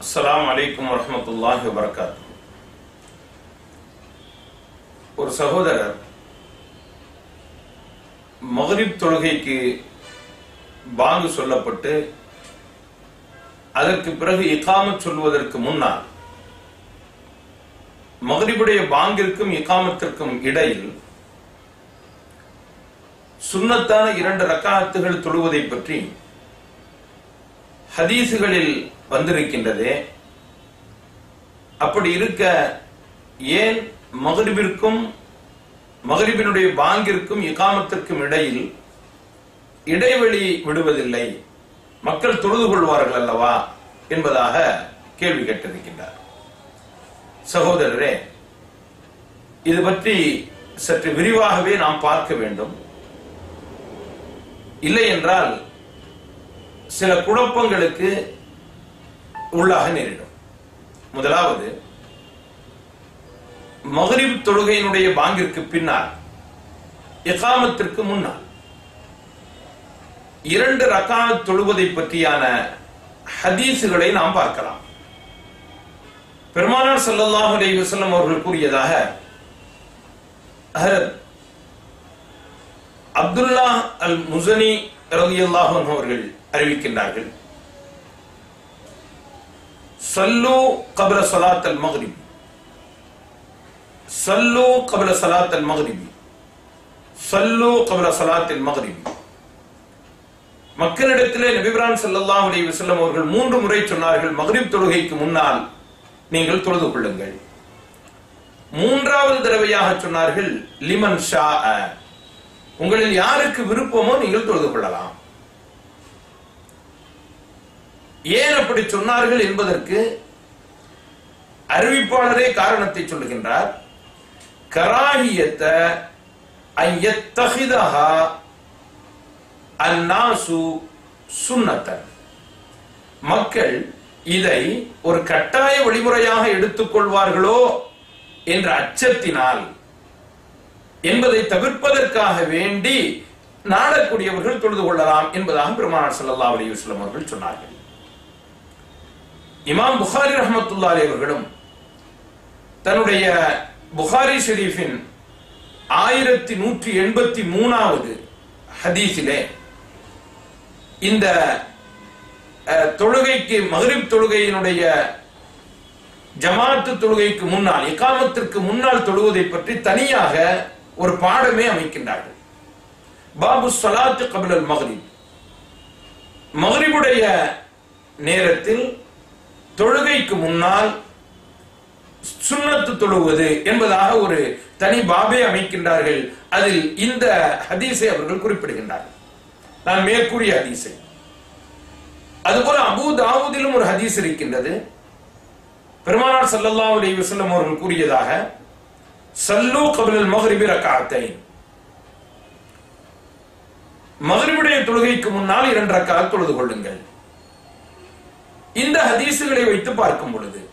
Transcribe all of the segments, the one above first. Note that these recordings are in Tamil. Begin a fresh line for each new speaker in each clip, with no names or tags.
அஸ்ஸலாமு அலைக்கும் வரஹ்மத்துல்லாஹி வபரகாத்து ஒரு சகோதரர் மகரிப் தொழுகைக்கு பாங்கு சொல்லப்பட்டு அதற்கு பிறகு இகாமத் சொல்வதற்கு முன்னால் மகரிபுடைய பாங்கிற்கும் இகாமத்திற்கும் இடையில் சுன்னத்தான இரண்டு ரக்காத்துகள் தொழுவதை பற்றி ஹதீசுகளில் வந்திருக்கின்றதே அப்படி இருக்க ஏன் மகரிபிற்கும் மகரிபினுடைய பாங்கிற்கும் இகாமத்திற்கும் இடையில் இடைவெளி விடுவதில்லை மக்கள் தொழுது கொள்வார்கள் அல்லவா என்பதாக கேள்வி கேட்டிருக்கின்றார் சகோதரரே இது பற்றி சற்று விரிவாகவே நாம் பார்க்க வேண்டும் இல்லை என்றால் சில குழப்பங்களுக்கு உள்ளாக நேரிடும் முதலாவது மகரிப் தொழுகையினுடைய பாங்கிற்கு பின்னால் இகாமத்திற்கு முன்னால் இரண்டு ரக்காத் தொழுவதை பற்றியான ஹதீசுகளை நாம் பார்க்கலாம் பெருமானார் ஸல்லல்லாஹு அலைஹி வஸல்லம் அவர்கள் கூறியதாக ஹரத் அப்துல்லா அல் முசனி ரலியல்லாஹு அன்ஹு அவர்கள் அறிவிக்கின்றார்கள் சல்லு கபல சலாத் அல் மக்ரிபி சல்லு கபல சலாத் அல் மக்ரிபி சல்லு கபல சலாத் அல் மக்ரிபி மக்களிடத்திலே நபிபிரான் ஸல்லல்லாஹு அலைஹி வஸல்லம் அவர்கள் மூன்று முறை சொன்னார்கள் மக்ரிப் தொழுகைக்கு முன்னால் நீங்கள் தொழுது கொள்ளுங்கள் மூன்றாவது தடவையாக சொன்னார்கள் லிமன் ஷா உங்களில் யாருக்கு விருப்பமோ நீங்கள் தொழுது கொள்ளலாம் ஏன் அப்படி சொன்னார்கள் என்பதற்கு அறிவிப்பாளரே காரணத்தை சொல்லுகின்றார் கராகியத்த ஐயத்தகிதஹா அந்நாசு சுன்னத்தன் மக்கள் இதை ஒரு கட்டாய வழிமுறையாக எடுத்துக்கொள்வார்களோ என்ற அச்சத்தினால் என்பதை தவிர்ப்பதற்காக வேண்டி நாடக்கூடியவர்கள் தொழுது கொள்ளலாம் என்பதாக பெருமானார் ஸல்லல்லாஹு அலைஹி வஸல்லம் அவர்கள் சொன்னார்கள் இமாம் புகாரி ரஹமத்துல்லாஹி அவர்களும் தன்னுடைய புகாரி ஷெரீஃபின் ஆயிரத்தி நூற்றி எண்பத்தி மூணாவது ஹதீஸிலே இந்த அஹ், தொழுகைக்கு மகரிப் தொழுகையினுடைய ஜமாத்து தொழுகைக்கு முன்னால் இகாமத்திற்கு முன்னால் தொழுவதை பற்றி தனியாக ஒரு பாடமே அமைக்கின்றார்கள் பாபு சலாத்து கபிலல் மகரிப் மகரிபுடைய நேரத்தில் தொழுகைக்கு முன்னால் சுன்னத்து தொழுவது என்பதாக ஒரு தனி பாபே அமைக்கின்றார்கள் அதில் இந்த ஹதீஸை அவர்கள் குறிப்பிடுகின்றார்கள் நான் மேற்கூறிய ஹதீஸை அதுபோல அபூ தாவூதிலும் ஒரு ஹதீஸ் இருக்கின்றது பெருமானார் ஸல்லல்லாஹு அலைஹி வஸல்லம் அவர்கள் கூறியதாக சல்லு கபிலல் மக்ரிபி ரக்காத்தைன் மகரிபுடைய தொழுகைக்கு முன்னால் இரண்டு ரக்காத் தொழுது கொள்ளுங்கள் இந்த ஹதீசுகளை வைத்து பார்க்கும் பொழுது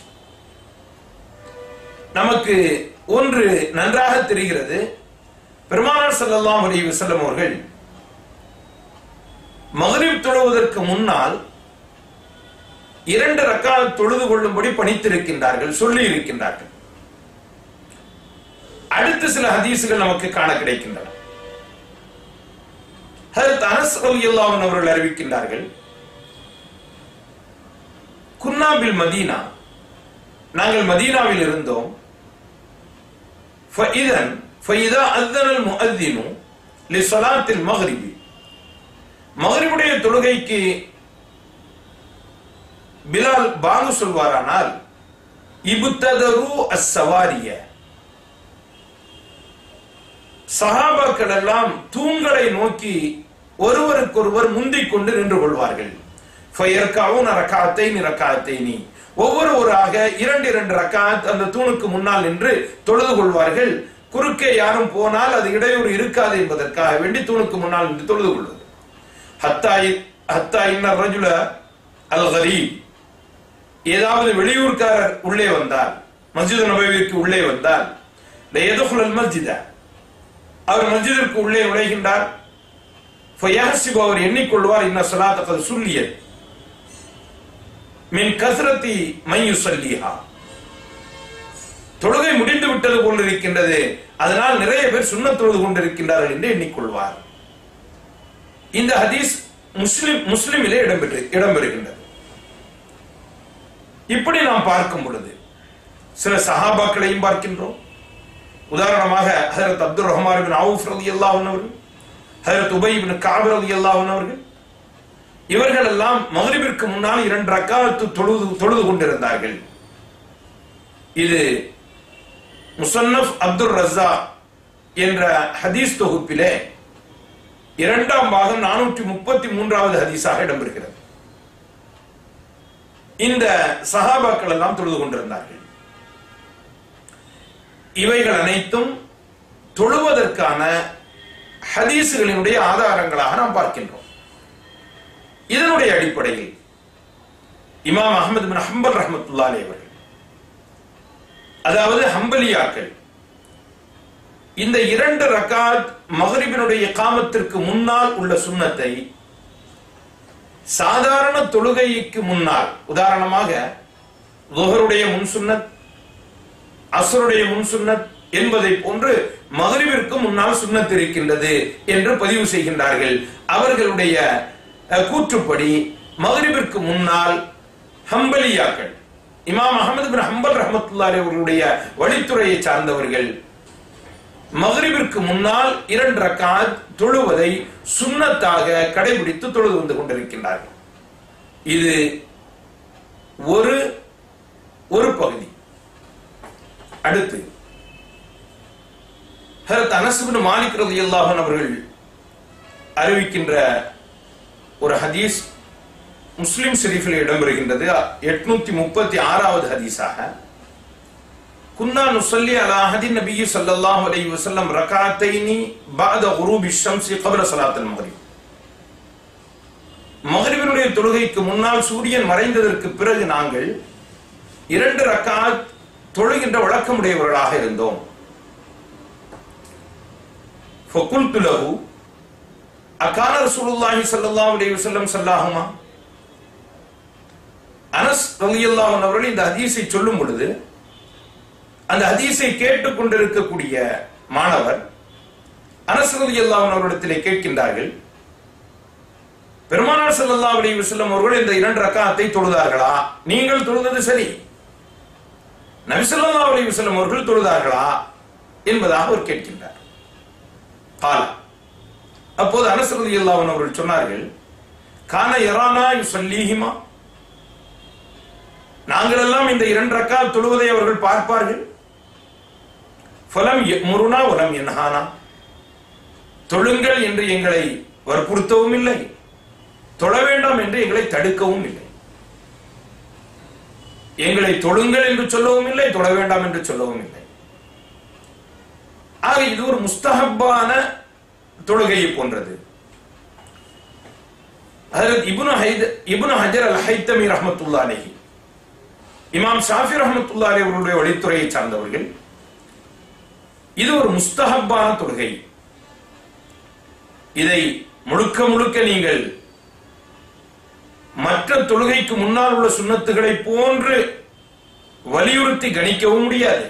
நமக்கு ஒன்று நன்றாக தெரிகிறது பெருமானார் ஸல்லல்லாஹு அலைஹி வஸல்லம் அவர்கள் மகரிப் தொழுவதற்கு முன்னால் இரண்டு ரக்காத் தொழுது கொள்ளும்படி பணித்திருக்கின்றார்கள் சொல்லி இருக்கின்றார்கள் அடுத்து சில ஹதீசுகள் நமக்கு காண கிடைக்கின்றன ஹதரத் அனஸ் ரலியல்லாஹு அன்ஹு அவர்கள் அறிவிக்கின்றார்கள் குன்னாபில் மதீனா நாங்கள் மதீனாவில் இருந்தோம் فإذا فإذا أذن المؤذن لصلاة المغرب மகரிபுடைய தொழுகைக்கு பிலால் பாங்கு சொல்வாரானால் இபுத்ததரு அஸ்ஸவாரிய சஹாபாக்கள் எல்லாம் தூண்களை நோக்கி ஒருவருக்கொருவர் முந்திக் கொண்டு நின்று கொள்வார்கள் ஃபயர்காவும் ரக்காத்தை ரக்காத்தை நீ ஒவ்வொருவராக இரண்டு இரண்டு ரக்காத் அந்த தூணுக்கு முன்னால் நின்று தொழுது கொள்வார்கள் குறுக்கே யாரும் போனால் அது இடையூறு இருக்காது என்பதற்காக வேண்டி தூணுக்கு முன்னால் நின்று தொழுது கொள்வது ஹத்தா இ- ஹத்தா இன்ன ரஜுல அல் கரீப் ஏதாவது வெளியூர்காரர் உள்ளே வந்தால் மஸ்ஜித் நபவிற்கு உள்ளே வந்தால் எதுகுல் மஸ்ஜித அவர் மஸ்ஜிதிற்கு உள்ளே நுழைகின்றார் ஃபயஹ்சிபு அவர் எண்ணிக்கொள்வார் இன்ன ஸலாத்த கத் சுல்லியத் மின் கசரத்தி மையுசல்லிஹா தொழுகை முடிந்து விட்டது போல் இருக்கின்றது அதனால் நிறைய பேர் சுண்ணத் தொழுது கொண்டிருக்கின்றார்கள் என்று எண்ணிக்கொள்வார் இந்த ஹதீஸ் முஸ்லிம் முஸ்லிமிலே இடம்பெற்று இடம்பெறுகின்றது இப்படி நாம் பார்க்கும் பொழுது சில சஹாபாக்களையும் பார்க்கின்றோம் உதாரணமாக ஹஜரத் அப்துல் ரஹ்மான் பின் அவுஃப் ரலியல்லாஹு அன்ஹு அவர்கள் ஹஜரத் உபை பின் கஅப் ரலியல்லாஹு அன்ஹு அவர்கள் இவர்கள் எல்லாம் மகரிபிற்கு முன்னால் இரண்டு ரக்காத்து தொழுது தொழுது கொண்டிருந்தார்கள் இது முசன்னப் அப்துல் ரஸா என்ற ஹதீஸ் தொகுப்பிலே இரண்டாம் பாகம் நானூற்றி முப்பத்தி மூன்றாவது ஹதீஸாக இடம்பெறுகிறது இந்த சஹாபாக்கள் எல்லாம் தொழுது கொண்டிருந்தார்கள் இவைகள் அனைத்தும் தொழுவதற்கான ஹதீசுகளினுடைய ஆதாரங்களாக நாம் பார்க்கின்றோம் இதனுடைய அடிப்படையில் இமாம் அகமது பின் ஹம்பல் ரஹமத்துல்லாலே அவர்கள் அதாவது ஹம்பலியாக்கள் இந்த இரண்டு ரக்காத் மகரிபினுடைய காமத்திற்கு முன்னால் உள்ள சுண்ணத்தை சாதாரண தொழுகைக்கு முன்னால் உதாரணமாக லுஹருடைய முன் சுன்னத் அசருடைய முன் சுன்னத் என்பதை போன்று மகரிபிற்கு முன்னால் சுன்னத் இருக்கின்றது என்று பதிவு செய்கின்றார்கள் அவர்களுடைய அஹ், கூற்றுப்படி மகரிபிற்கு முன்னால் ஹம்பலியாக்கள் இமாம் அகமது பின் ஹம்பல் ரஹமத்துல்லாரி அவர்களுடைய வழித்துறையை சார்ந்தவர்கள் மகரிபிற்கு முன்னால் இரண்டு ரக்காத் தொழுவதை சுன்னத்தாக கடைபிடித்து தொழுது வந்து கொண்டிருக்கின்றார்கள் இது ஒரு ஒரு பகுதி அடுத்து ஹரத் அனசுபின் மாலிக் ரலியல்லாஹு அன்ஹு அவர்கள் அறிவிக்கின்ற ஒரு ஹதீஸ் முஸ்லிம் ஷெரீஃபில் இடம்பெறுகின்றது எட்நூத்தி முப்பத்தி ஆறாவது ஹதீஸாக குன்னா நுசல்லி அலா அஹதி நபி ஸல்லல்லாஹு அலைஹி வஸல்லம் ரகாத்தைனி பஅத குரூபி ஷம்ஸி கப்ல ஸலாத்துல் மக்ரிப் மக்ரிபினுடைய தொழுகைக்கு முன்னால் சூரியன் மறைந்ததற்கு பிறகு நாங்கள் இரண்டு ரக்காத் தொழுகின்ற வழக்கமுடையவர்களாக இருந்தோம் ஃபகுல்து லஹு அகான ரசூலுல்லாஹி ஸல்லல்லாஹு அலைஹி வஸல்லம் ஸல்லாஹுமா அனஸ் ரலியல்லாஹு அன்ஹு அவர்கள் இந்த ஹதீஸை சொல்லும் பொழுது அந்த ஹதீஸை கேட்டுக் கொண்டிருக்கக்கூடிய மாணவர் அனஸ் ரலியல்லாஹு அன்ஹு அவரிடத்திலே கேட்கின்றார்கள் பெருமானார் ஸல்லல்லாஹு அலைஹி வஸல்லம் அவர்கள் இந்த இரண்டு ரக்காத்தை தொழுதார்களா நீங்கள் தொழுதது சரி நபி ஸல்லல்லாஹு அலைஹி வஸல்லம் அவர்கள் தொழுதார்களா என்பதாக அவர் கேட்கின்றார் கால அப்போது அனஸ் ரலியல்லாஹு அன்ஹு அவர்கள் சொன்னார்கள் கான யரானா யுஸல்லீஹிமா நாங்கள் எல்லாம் இந்த இரண்டு ரக்கா தொழுவதை அவர்கள் பார்ப்பார்கள் ஃபலம் முருனா உலம் என்ஹானா தொழுங்கள் என்று எங்களை வற்புறுத்தவும் இல்லை தொழ வேண்டாம் என்று எங்களை தடுக்கவும் இல்லை எங்களை தொழுங்கள் என்று சொல்லவும் இல்லை தொழ வேண்டாம் என்று சொல்லவும் இல்லை ஆக இது ஒரு முஸ்தஹப்பான தொழுகையை போன்றது ஹஜரத் இப்னு ஹைத இப்னு ஹஜர் அல் ஹைத்தமி ரஹ்மத்துல்லாஹி அலைஹி இமாம் ஷாஃபி ரஹமத்துல்லாரி அவர்களுடைய வழித்துறையை சார்ந்தவர்கள் இது ஒரு முஸ்தஹப்பான தொழுகை இதை முழுக்க முழுக்க நீங்கள் மற்ற தொழுகைக்கு முன்னால் உள்ள சுண்ணத்துகளை போன்று வலியுறுத்தி கணிக்கவும் முடியாது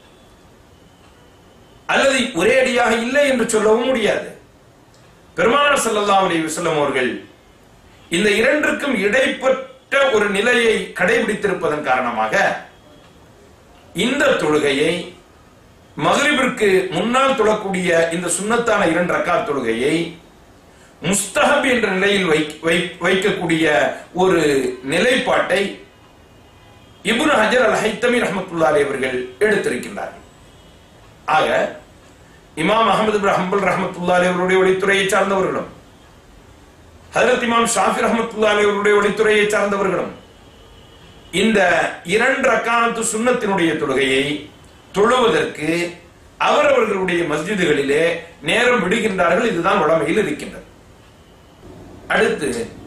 அல்லது ஒரே அடியாக இல்லை என்று சொல்லவும் முடியாது பெருமானார் ஸல்லல்லாஹு அலைஹி வஸல்லம் அவர்கள் இந்த இரண்டிற்கும் இடைப்பட்ட ஒரு நிலையை கடைபிடித்திருப்பதன் காரணமாக இந்த தொழுகையை மகரிபிற்கு முன்னால் தொழக்கூடிய இந்த சுன்னத்தான இரண்டு ரக்காத் தொழுகையை முஸ்தஹப் என்ற நிலையில் வை- வை- வைக்கக்கூடிய ஒரு நிலைப்பாட்டை இப்னு ஹஜர் அல் ஹைத்தமி ரஹமத்துல்லாஹி அவர்கள் எடுத்திருக்கின்றார்கள் ஆக இமாம் அகமது பின் ஹம்பல் ரஹமத்துல்லாஹி அவருடைய வழித்துறையை சார்ந்தவர்களும் ஹஜரத் இமாம் ஷாஃபி ரஹமத்துல்லாஹி அவருடைய வழித்துறையை சார்ந்தவர்களும் இந்த இரண்டு ரக்காத்து சுன்னத்தினுடைய தொழுகையை தொழுவதற்கு அவரவர்களுடைய மஸ்ஜிதுகளிலே நேரம் விடுகின்றார்கள் இதுதான் உடமையில் இருக்கின்றது அடுத்து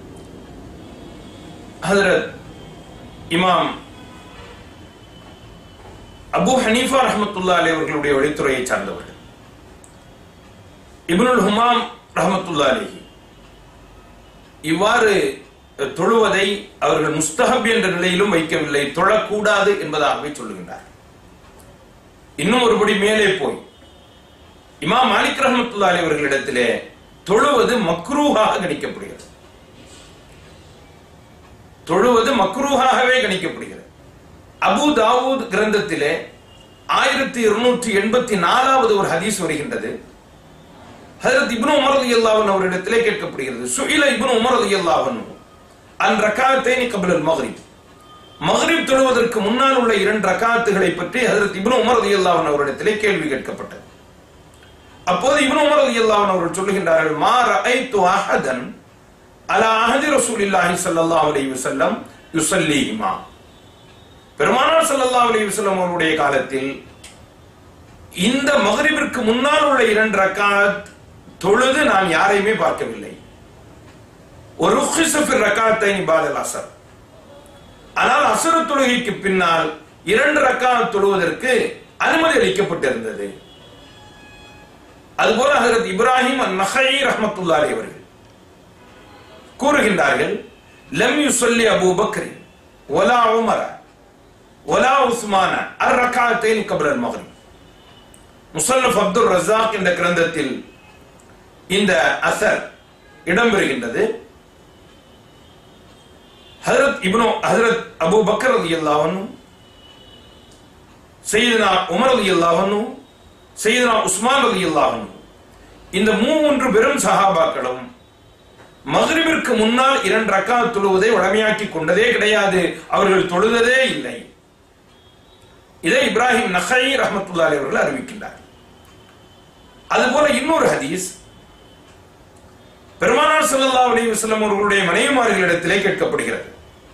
ஹஜரத் இமாம் அபு ஹனீஃபா ரஹமத்துல்லா அலி அவர்களுடைய வழித்துறையை சார்ந்தவர்கள் இப்னுல் ஹுமாம் ரஹமத்துல்லா அலிஹி இவ்வாறு தொழுவதை அவர்கள் முஸ்தஹப் என்ற நிலையிலும் வைக்கவில்லை தொழக்கூடாது என்பதாகவே சொல்லுகின்றார் இன்னும் ஒருபடி மேலே போய் இமாம் மாலிக் ரஹமத்துல்லாஹி அவர்களிடத்திலே தொழுவது மக்ரூஹாக கணிக்கப்படுகிறது தொழுவது மக்ரூஹாகவே கணிக்கப்படுகிறது அபு தாவூத் கிரந்தத்திலே ஆயிரத்தி இருநூற்றி எண்பத்தி நாலாவது ஒரு ஹதீஸ் வருகின்றது ஹஜரத் இப்னு உமர் ரலியல்லாஹு அவரிடத்திலே கேட்கப்படுகிறது சுயில இப்னு உமர் ரலியல்லாஹு அன் ரகாத்தைனி கபிலல் மக்ரிப் மக்ரிப் தொழுவதற்கு முன்னால் உள்ள இரண்டு ரகாத்துகளை பற்றி ஹஜரத் இப்னு உமர் ரலியல்லாஹு அவரிடத்திலே கேள்வி கேட்கப்பட்டது அப்போது இப்னு உமர் ரலியல்லாஹு அவர்கள் சொல்லுகின்றார்கள் மா ரஅய்து அஹதன் அலா அஹதி ரசூலில்லாஹி ஸல்லல்லாஹு அலைஹி வஸல்லம் யுஸல்லிஹிமா பெருமானார் ஸல்லல்லாஹு அலைஹி வஸல்லம் அவருடைய காலத்தில் இந்த மகரிபிற்கு முன்னால் உள்ள இரண்டு ரக்காத் தொழுது நான் யாரையுமே பார்க்கவில்லை ஒரு ரக்காத்தை பாதல் அசர் ஆனால் அசர தொழுகைக்கு பின்னால் இரண்டு ரக்காத் தொழுவதற்கு அனுமதி அளிக்கப்பட்டிருந்தது அதுபோல ஹஜரத் இப்ராஹிம் நஹை ரஹமத்துல்லாரி அவர்கள் கூறுகின்றார்கள் லம் யுசல்லி அபூ பக்ரி ஒலா உமர ஒலா உஸ்மான அர் ரக்காத்தைன் கபல் மகரிப் முசல்லப் அப்துல் ரஸாக் என்ற கிரந்தத்தில் இந்த அசர் இடம்பெறுகின்றது ஹஜரத் இப்னு ஹஜரத் அபூ பக்கர் ரலியல்லாஹு அன்ஹு சையதுனா உமர் ரலியல்லாஹு அன்ஹு சையதுனா உஸ்மான் ரலியல்லாஹு அன்ஹு இந்த மூன்று பெரும் சஹாபாக்களும் மக்ரிபிற்கு முன்னால் இரண்டு ரக்காத் தொழுவதை வழமையாக்கி கொண்டதே கிடையாது அவர்கள் தொழுததே இல்லை இதை இப்ராஹிம் நஹை ரஹமத்துல்லாஹி அவர்கள் அறிவிக்கின்றார் அதுபோல இன்னொரு ஹதீஸ் பெருமானார் ஸல்லல்லாஹு அலைஹி வஸல்லம் அவர்களுடைய மனைவிமார்களிடத்திலே கேட்கப்படுகிறது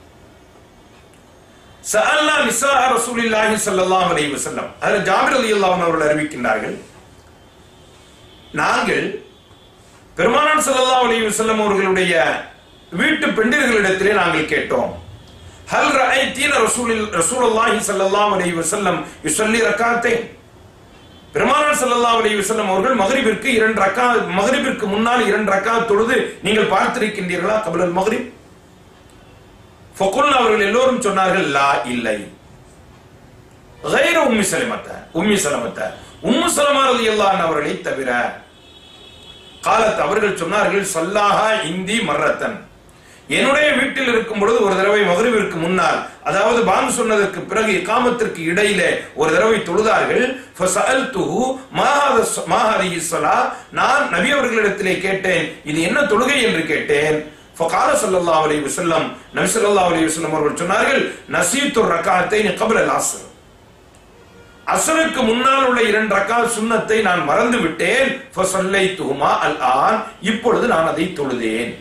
சஅல்னா நிசா ரசூலில்லாஹி ஸல்லல்லாஹு அலைஹி வஸல்லம் அதில் ஜாபிர் ரலியல்லாஹு அன்ஹு அவர்கள் அறிவிக்கின்றார்கள் நாங்கள் பெருமானார் ஸல்லல்லாஹு அலைஹி வஸல்லம் அவர்களுடைய வீட்டு பெண்டிர்களிடத்திலே நாங்கள் கேட்டோம் ஹல் ரஅய்தீன ரசூலில் ரசூலுல்லாஹி ஸல்லல்லாஹு அலைஹி வஸல்லம் யுஸல்லி ரக்காத்தைன் பெருமானார் ஸல்லல்லாஹு அலைஹி வஸல்லம் அவர்கள் மக்ரிபிற்கு இரண்டு ரக்கா மக்ரிபிற்கு முன்னால் இரண்டு ரக்கா தொழுது நீங்கள் பார்த்திருக்கின்றீர்களா கபலல் மக்ரிப் ஃபகுல் அவர்கள் எல்லோரும் சொன்னார்கள் லா இல்லை غير உம்மி சலமத்த உம்மி சலமத்த உம்மு சலமா ரலியல்லாஹு அன்ஹா அவர்களை தவிர காலத் அவர்கள் சொன்னார்கள் சல்லாஹா இந்தி மர்ரத்தன் என்னுடைய வீட்டில் இருக்கும் பொழுது ஒரு தடவை மகரிவிற்கு முன்னால் அதாவது பாங்கு சொன்னதற்கு பிறகு இக்காமத்திற்கு இடையிலே ஒரு தடவை தொழுதார்கள் ஃபசஅல்துஹு மா ஹாத- மா ஹாதிஹி ஸலா நான் நபி அவர்களிடத்திலே கேட்டேன் இது என்ன தொழுகை என்று கேட்டேன் ஃபகால ஸல்லல்லாஹு அலைஹி வஸல்லம் நபி ஸல்லல்லாஹு அலைஹி வஸல்லம் அவர்கள் சொன்னார்கள் நசீத்து ரக்காத்தைன் கப்ல அல் அசருக்கு முன்னால் உள்ள இரண்டு ரக்காத் சுன்னத்தை நான் மறந்து விட்டேன் ஃபஸல்லைத்துஹுமா அல் ஆன் இப்பொழுது நான் அதை தொழுதேன்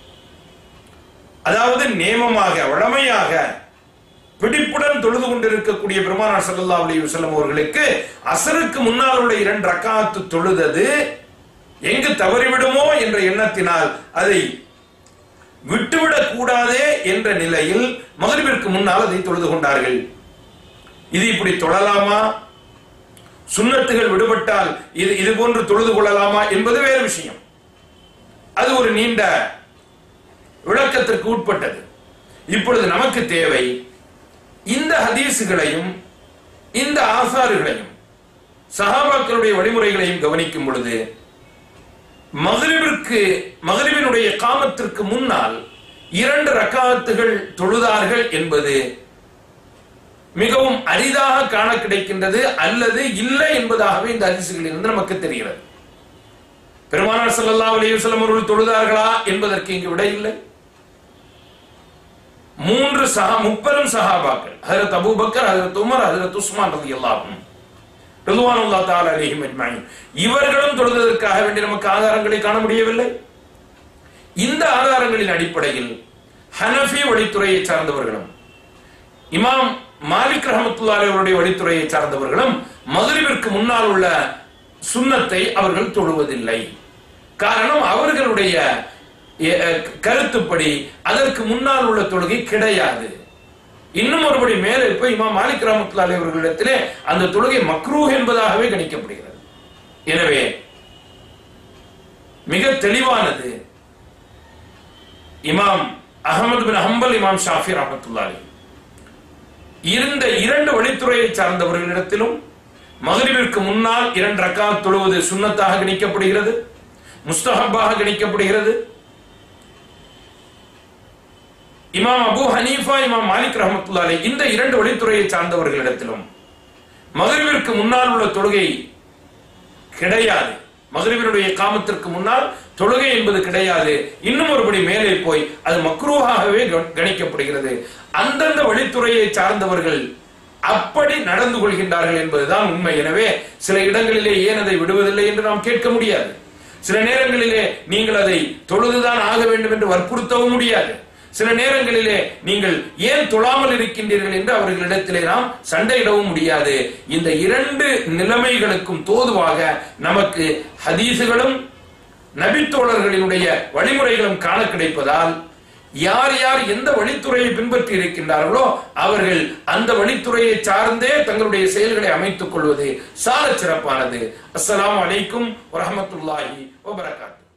அதாவது நேமமாக வழமையாக பிடிப்புடன் தொழுது கொண்டிருக்கக்கூடிய பெருமானார் ஸல்லல்லாஹு அலைஹி வஸல்லம் அவர்களுக்கு அசருக்கு முன்னால் உள்ள இரண்டு ரக்காத்து தொழுதது எங்கு தவறிவிடுமோ என்ற எண்ணத்தினால் அதை விட்டுவிடக் கூடாதே என்ற நிலையில் மகரிபிற்கு முன்னால் அதை தொழுது கொண்டார்கள் இது இப்படி தொழலாமா சுன்னத்துகள் விடுபட்டால் இது இது போன்று தொழுது கொள்ளலாமா என்பது வேறு விஷயம் அது ஒரு நீண்ட விளக்கத்திற்கு உட்பட்டது இப்பொழுது நமக்கு தேவை இந்த ஹதீசுகளையும் இந்த ஆசாறுகளையும் சஹாபாக்களுடைய வழிமுறைகளையும் கவனிக்கும் பொழுது மகரிபிற்கு மகரிபினுடைய காமத்திற்கு முன்னால் இரண்டு ரக்காத்துகள் தொழுதார்கள் என்பது மிகவும் அரிதாக காண கிடைக்கின்றது அல்லது இல்லை என்பதாகவே இந்த ஹதீசுகளில் இருந்து நமக்கு தெரிகிறது பெருமானார் ஸல்லல்லாஹு அலைஹி வஸல்லம் அவர்கள் தொழுதார்களா என்பதற்கு இங்கு விடை இல்லை மூன்று சஹா முப்பெரும் சஹாபாக்கள் ஹஜரத் அபூபக்கர் ஹஜரத் உமர் ஹஜரத் உஸ்மான் ரலியல்லாஹு அன்ஹு ரிதுவானுல்லாஹ் தஆலா அலைஹிம் அஜ்மஈன் இவர்களும் தொழுததற்காக வேண்டி நமக்கு ஆதாரங்களை காண முடியவில்லை இந்த ஆதாரங்களின் அடிப்படையில் ஹனஃபி வழித்துறையை சார்ந்தவர்களும் இமாம் மாலிக் ரஹமத்துல்லாஹி அவருடைய வழித்துறையை சார்ந்தவர்களும் மகரிபிற்கு முன்னால் உள்ள சுன்னத்தை அவர்கள் தொழுவதில்லை காரணம் அவர்களுடைய எ- அ, கருத்துப்படி அதற்கு முன்னால் உள்ள தொழுகை கிடையாது இன்னும் ஒருபடி மேலே இப்ப இமாம் மாலிக் ரஹமத்துல்லாஹி அவர்களிடத்திலே அந்த தொழுகை மக்ரூஹ் என்பதாகவே கணிக்கப்படுகிறது எனவே மிக தெளிவானது இமாம் அகமது பின் ஹம்பல் இமாம் ஷாஃபி ரஹமத்துல்லாஹி இருந்த இரண்டு வழித்துறையை சார்ந்தவர்களிடத்திலும் மகரிபிற்கு முன்னால் இரண்டு ரக்காத் தொழுவது சுன்னத்தாக கணிக்கப்படுகிறது முஸ்தஹப்பாக கணிக்கப்படுகிறது இமாம் அபு ஹனீஃபா இமாம் மாலிக் ரஹமத்துல்லாலே இந்த இரண்டு வழித்துறையை சார்ந்தவர்களிடத்திலும் மகரிபிற்கு முன்னால் உள்ள தொழுகை கிடையாது மகரிபினுடைய காமத்திற்கு முன்னால் தொழுகை என்பது கிடையாது இன்னும் ஒருபடி மேலே போய் அது மக்ரூவாகவே கணிக்கப்படுகிறது அந்தந்த வழித்துறையை சார்ந்தவர்கள் அப்படி நடந்து கொள்கின்றார்கள் என்பதுதான் உண்மை எனவே சில இடங்களிலே ஏன் அதை விடுவதில்லை என்று நாம் கேட்க முடியாது சில நேரங்களிலே நீங்கள் அதை தொழுதுதான் ஆக வேண்டும் என்று வற்புறுத்தவும் முடியாது சில நேரங்களிலே நீங்கள் ஏன் தொழாமல் இருக்கின்றீர்கள் என்று அவர்களிடத்திலே நாம் சண்டையிடவும் முடியாது இந்த இரண்டு நிலைமைகளுக்கும் தோதுவாக நமக்கு ஹதீசுகளும் நபித்தோழர்களினுடைய வழிமுறைகளும் காண கிடைப்பதால் யார் யார் எந்த வழித்துறையை பின்பற்றி இருக்கின்றார்களோ அவர்கள் அந்த வழித்துறையை சார்ந்தே தங்களுடைய செயல்களை அமைத்துக் கொள்வது சால சிறப்பானது அஸ்ஸலாமு அலைக்கும் வரஹமத்துல்லாஹி வபரகாத்து